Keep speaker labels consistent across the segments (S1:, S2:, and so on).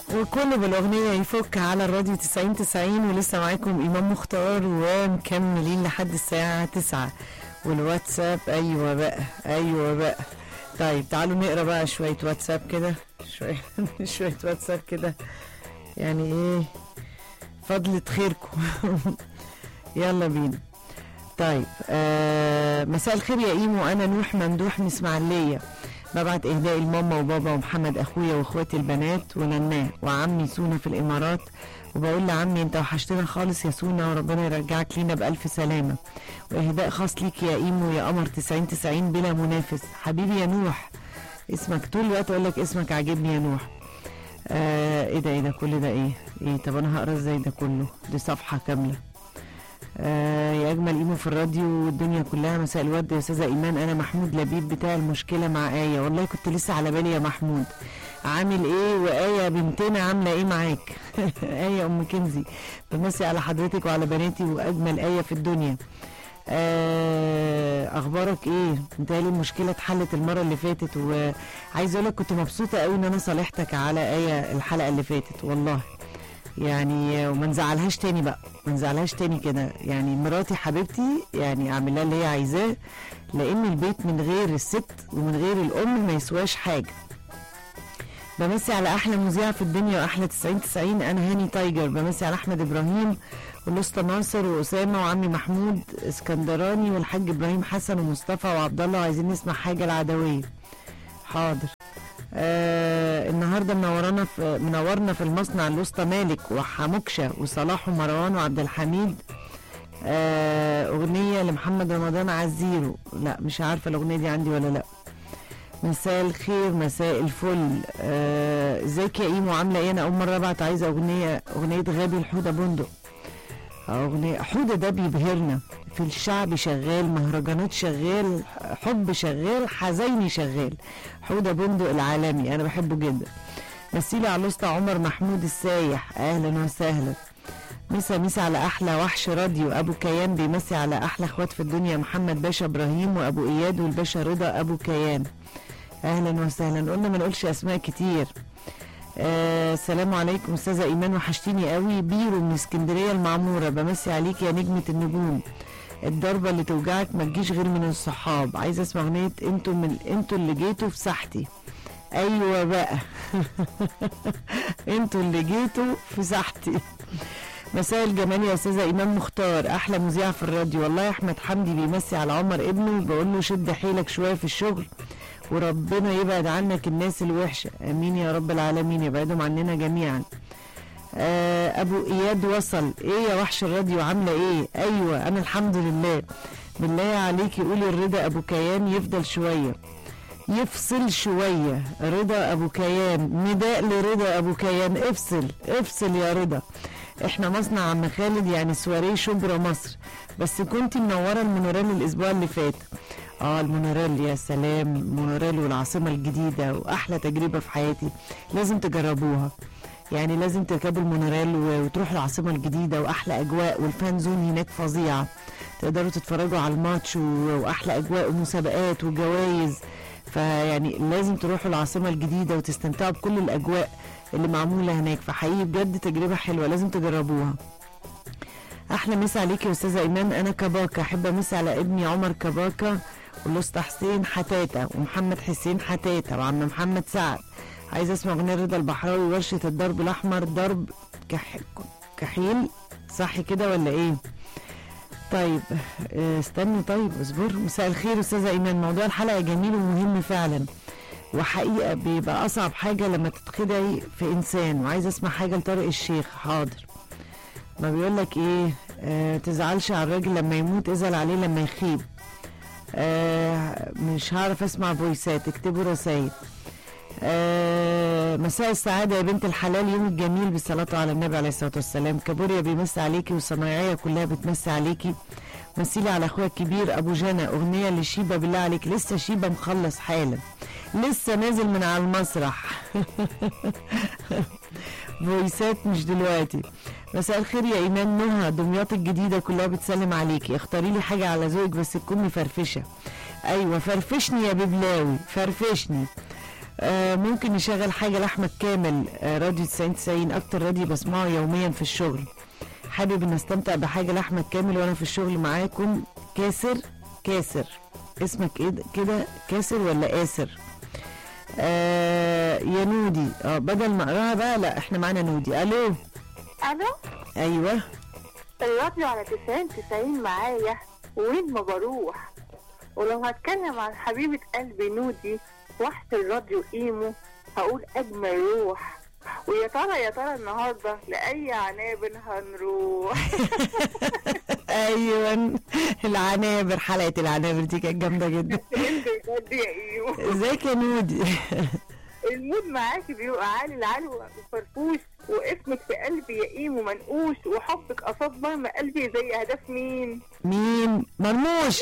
S1: وكله بالاغنيه يفك على الراديو 90 90 ولسه معاكم امام مختار ومكملين لحد الساعه 9 والواتساب ايوه بقى ايوه بقى طيب تعالوا نقرا بقى شويه واتساب كده شويه شويه واتساب كده يعني ايه فضلة خيركم يلا بينا طيب آه مساء الخير يا ايمو انا نوح ممدوح من اسماعيليه ببعت اهداء لماما وبابا ومحمد اخويا واخواتي البنات ونناه وعمي سونا في الامارات وبقول لعمي انت وحشتنا خالص يا سونا وربنا يرجعك لينا بالف سلامه واهداء خاص ليك يا ايمو يا قمر 90 90 بلا منافس حبيبي يا نوح اسمك طول الوقت اقول لك اسمك عاجبني يا نوح آه ايه ده ايه ده كل ده ايه ايه طب انا هقرا ازاي ده كله دي صفحه كامله آه يا اجمل ايمو في الراديو والدنيا كلها مساء الورد يا استاذه ايمان انا محمود لبيب بتاع المشكله مع ايه والله كنت لسه على بالي يا محمود عامل ايه وايه بنتنا عامله ايه معاك ايه ام كنزي بمسي على حضرتك وعلى بناتي واجمل ايه في الدنيا آه اخبارك ايه متهيألي المشكله اتحلت المره اللي فاتت وعايزه اقول لك كنت مبسوطه قوي ان انا صالحتك على ايه الحلقه اللي فاتت والله يعني وما نزعلهاش تاني بقى ما نزعلهاش تاني كده يعني مراتي حبيبتي يعني اعمل لها اللي هي عايزاه لان البيت من غير الست ومن غير الام ما يسواش حاجه بمسي على احلى مذيعه في الدنيا واحلى 90 90 انا هاني تايجر بمسي على احمد ابراهيم والاسطى ناصر واسامه وعمي محمود اسكندراني والحاج ابراهيم حسن ومصطفى وعبد الله وعايزين نسمع حاجه العدويه حاضر آه النهارده منورانا في منورنا في المصنع الوسطى مالك وحموكشه وصلاح ومروان وعبد الحميد آه اغنيه لمحمد رمضان عزيرو لا مش عارفه الاغنيه دي عندي ولا لا مساء الخير مساء الفل آه، ازيك يا ايمو عامله ايه انا اول مره ابعت عايزه اغنيه اغنيه غابي الحوده بندق اغنيه حوده ده بيبهرنا في الشعب شغال مهرجانات شغال حب شغال حزيني شغال حوده بندق العالمي انا بحبه جدا مثيلي على الاسطى عمر محمود السايح اهلا وسهلا مسا مسا على احلى وحش راديو ابو كيان بيمسي على احلى اخوات في الدنيا محمد باشا ابراهيم وابو اياد والباشا رضا ابو كيان اهلا وسهلا قلنا ما نقولش اسماء كتير آه السلام عليكم استاذه ايمان وحشتيني قوي بيرو من اسكندريه المعموره بمسي عليك يا نجمه النجوم الضربه اللي توجعك ما تجيش غير من الصحاب عايزه اسمع اغنيه انتوا من انتوا اللي جيتوا في ساحتي ايوه بقى انتوا اللي جيتوا في ساحتي مساء الجمال يا استاذه ايمان مختار احلى مذيعه في الراديو والله احمد حمدي بيمسي على عمر ابنه بقول له شد حيلك شويه في الشغل وربنا يبعد عنك الناس الوحشه امين يا رب العالمين يبعدهم عننا جميعا آه ابو اياد وصل ايه يا وحش الراديو عامله ايه ايوه انا الحمد لله بالله عليكي قولي الرضا ابو كيان يفضل شويه يفصل شويه رضا ابو كيان نداء لرضا ابو كيان افصل افصل يا رضا احنا مصنع عم خالد يعني سواريه شبرا مصر بس كنت منوره المونوريل الاسبوع اللي فات اه المونوريل يا سلام المونوريل والعاصمه الجديده واحلى تجربه في حياتي لازم تجربوها يعني لازم تركبوا المونوريل و- وتروحوا العاصمه الجديده واحلى اجواء والفان زون هناك فظيعه تقدروا تتفرجوا على الماتش و- واحلى اجواء ومسابقات وجوائز فيعني لازم تروحوا العاصمه الجديده وتستمتعوا بكل الاجواء اللي معموله هناك فحقيقي بجد تجربه حلوه لازم تجربوها احلى مسا عليكي يا استاذه ايمان انا كباكا احب امسي على ابني عمر كباكا والاسطى حسين حتاته ومحمد حسين حتاته وعم محمد سعد عايزه اسمع اغنيه رضا البحراوي ورشه الضرب الاحمر ضرب كح... كحيل صح كده ولا ايه طيب آه، استني طيب اصبر مساء الخير استاذه ايمان موضوع الحلقه جميل ومهم فعلا وحقيقه بيبقى اصعب حاجه لما تتخدعي في انسان وعايزه اسمع حاجه لطارق الشيخ حاضر ما بيقول لك ايه آه تزعلش على الراجل لما يموت ازعل عليه لما يخيب آه مش هعرف اسمع فويسات اكتبوا رسايل آه مساء السعادة يا بنت الحلال يوم الجميل بالصلاة على النبي عليه الصلاة والسلام كابوريا بيمسي عليكي والصنايعية كلها بتمسي عليكي مثيلي على اخويا الكبير ابو جنى اغنية لشيبة بالله عليك لسه شيبة مخلص حالا لسه نازل من على المسرح فويسات مش دلوقتي مساء الخير يا ايمان نهى دمياط الجديده كلها بتسلم عليكي اختاري لي حاجه على ذوقك بس تكوني فرفشه ايوه فرفشني يا ببلاوي فرفشني آه ممكن نشغل حاجه لاحمد كامل آه راديو 90 90 اكتر راديو بسمعه يوميا في الشغل حابب ان استمتع بحاجه لاحمد كامل وانا في الشغل معاكم كاسر كاسر اسمك ايه ده- كده كاسر ولا آسر آه يا نودي اه بدل ما اقراها بقى لا احنا معانا نودي الو
S2: الو
S1: ايوه
S2: الراديو على 90 90 معايا وين ما بروح ولو هتكلم عن حبيبة قلبي نودي وحش الراديو ايمو هقول اجمل روح ويا ترى يا ترى النهارده لاي عنابر هنروح
S1: ايوه العنابر حلقه العنابر دي كانت جامده جدا
S2: انت بجد يا ايمو
S1: ازيك يا نودي
S2: المود معاكي بيبقى عالي العلو وفرفوش واسمك في قلبي يا ايمو منقوش وحبك قصاد مرمى قلبي زي اهداف مين
S1: مين مرموش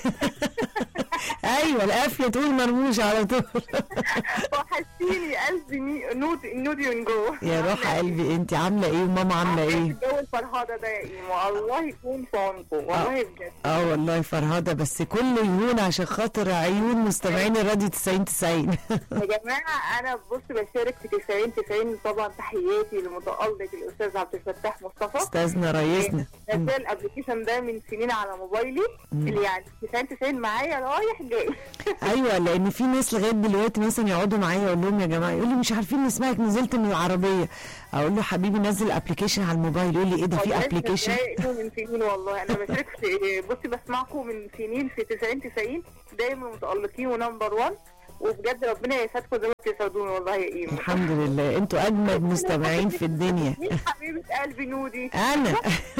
S1: ايوه القافيه تقول مرموش على طول
S2: وحشتيني قلبي مي- نودي نودي من جوه
S1: يا روح قلبي انت عامله ايه وماما عامله ايه
S2: الجو الفرهده ده يا ايمو الله يكون في عونكم والله بجد
S1: اه والله فرهده بس كله يهون عشان خاطر عيون مستمعين الراديو 90 90
S2: يا جماعه انا بص بشارك في 90 90 طبعا تحياتي لمتالق الاستاذ عبد الفتاح مصطفى
S1: استاذنا ريسنا
S2: نزل الابلكيشن ده من سنين على موبايلي اللي يعني 90 90 معايا رايح جاي
S1: ايوه لان في ناس لغايه دلوقتي مثلا يقعدوا معايا اقول لهم يا جماعه يقول لي مش عارفين نسمعك نزلت من العربيه اقول له حبيبي نزل ابلكيشن على الموبايل يقول لي ايه ده في
S2: والله
S1: ابلكيشن
S2: بتضايقوا من سنين والله انا بشارك في بصي بسمعكم من سنين في 90 90 دايما متالقين ونمبر 1 وبجد ربنا يسعدكم زي ما تسعدوني والله يا ايمو
S1: الحمد لله انتوا اجمد مستمعين في الدنيا
S2: مين حبيبه قلبي نودي
S1: انا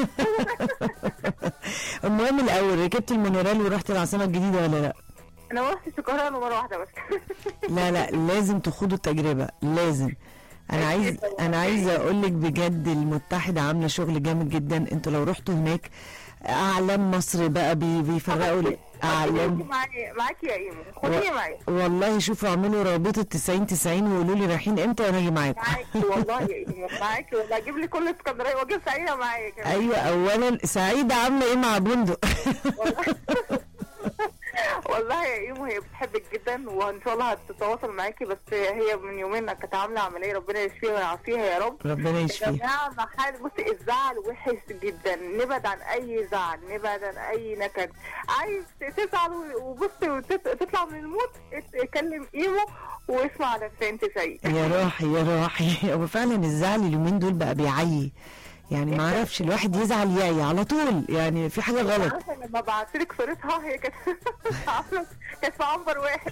S1: المهم الاول ركبت المونوريل ورحت العاصمه الجديده ولا لا
S2: انا ما رحتش القاهره إلا مره واحده بس
S1: لا لا لازم تخوضوا التجربه لازم انا عايز انا عايزه اقول لك بجد المتحده عامله شغل جامد جدا انتوا لو رحتوا هناك اعلام مصر بقى بي بيفرقوا لي- اعلام
S2: معايا معاكي يا ايمو خديني معايا
S1: والله شوفوا اعملوا رابطه 90 90 وقولوا لي رايحين امتى وانا اجي معاكم
S2: معاكي والله يا ايمو معاكي والله اجيب لي كل اسكندريه واجيب سعيده معايا كمان
S1: ايوه اولا سعيده عامله ايه مع بندق
S2: والله والله يا ايمو هي بتحبك جدا وان شاء الله هتتواصل معاكي بس هي من يومين كانت عامله عمليه ربنا يشفيها ويعافيها يا رب
S1: ربنا
S2: يا
S1: يشفيها
S2: جماعه ما حد بصي الزعل وحش جدا نبعد عن اي زعل نبعد عن اي نكد عايز تزعل وبصي وتطلع من المود اتكلم ايمو واسمع على 90 90
S1: يا روحي يا روحي هو فعلا الزعل اليومين دول بقى بيعيي يعني ما اعرفش الواحد يزعل يعي على طول يعني في حاجه غلط
S2: عارفه لما بعت لك صورتها هي كانت عامله كانت في عنبر واحد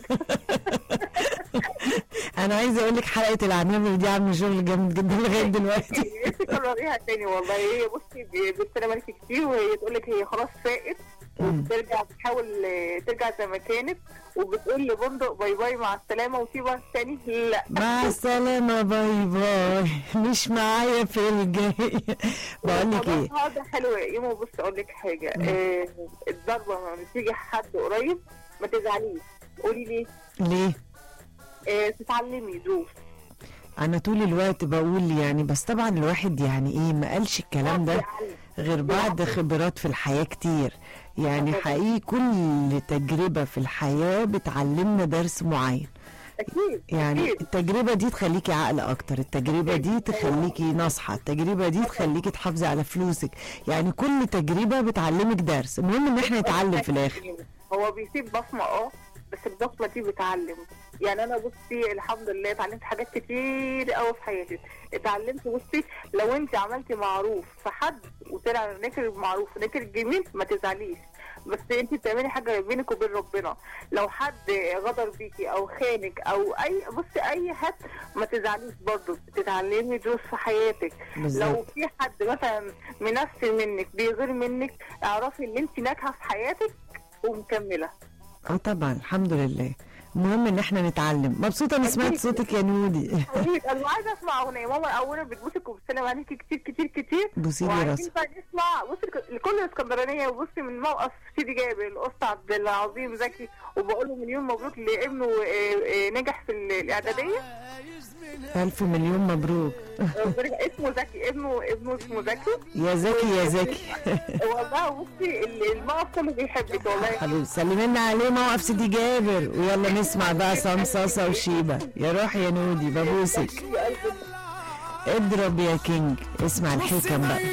S1: انا عايزه اقول لك حلقه العنابر دي عامله شغل جامد جدا لغايه دلوقتي
S2: نفسي تكرريها تاني والله هي بصي بتسلم عليكي كتير وهي تقول لك هي خلاص فاقت وبترجع بتحاول آه، ترجع زي ما كانت وبتقول لبندق باي باي مع السلامه وسيبها تاني لا
S1: مع السلامه باي باي مش معايا في الجاي بقول لك ايه
S2: هذا حلو يا ايمو بص اقول لك حاجه آه الضربه لما بتيجي حد قريب ما تزعليش قولي ليه
S1: ليه
S2: آه تتعلمي دروس
S1: انا طول الوقت بقول يعني بس طبعا الواحد يعني ايه ما قالش الكلام ده غير بعد خبرات في الحياة كتير يعني حقيقي كل تجربة في الحياة بتعلمنا درس معين
S2: اكيد
S1: يعني
S2: أكيد.
S1: التجربة دي تخليكي عقل أكتر التجربة دي تخليكي ناصحة التجربة دي تخليكي تحافظي على فلوسك يعني كل تجربة بتعلمك درس المهم ان احنا نتعلم في الآخر
S2: هو بيسيب بصمه اه بس البصمه دي بتعلم يعني انا بصي الحمد لله اتعلمت حاجات كتير قوي في حياتي اتعلمت بصي لو انت عملتي معروف في حد وطلع نكر معروف نكر جميل ما تزعليش بس انت بتعملي حاجه بينك وبين ربنا لو حد غدر بيكي او خانك او اي بصي اي حد ما تزعليش برضه بتتعلمي دروس في حياتك
S1: بالظبط.
S2: لو في حد مثلا منفسن منك بيغير منك اعرفي ان انت ناجحه في حياتك ومكمله
S1: اه طبعا الحمد لله المهم ان احنا نتعلم مبسوطة اني سمعت صوتك يا نودي
S2: حبيبي انا عايزه اسمع اغنيه ماما اولا بتبوسك وبتسلم عليكي كتير كتير كتير
S1: بوسي لي
S2: وعايزين
S1: راسك
S2: بقى نسمع بصي لكل الاسكندرانيه وبصي من موقف سيدي جابر القصة عبد العظيم زكي وبقول له مليون مبروك لابنه آه، آه، نجح في ال- الاعداديه
S1: ألف مليون مبروك
S2: ربنا- اسمه زكي ابنه ابنه اسمه زكي
S1: يا زكي يا زكي
S2: والله بصي ال- الموقف كله بيحبك والله
S1: حبيبي سلمي لنا عليه موقف سيدي جابر ويلا نسمع بقى صمصاصة وشيبة يا روح يا نودي ببوسك اضرب يا كينج اسمع الحكم بقى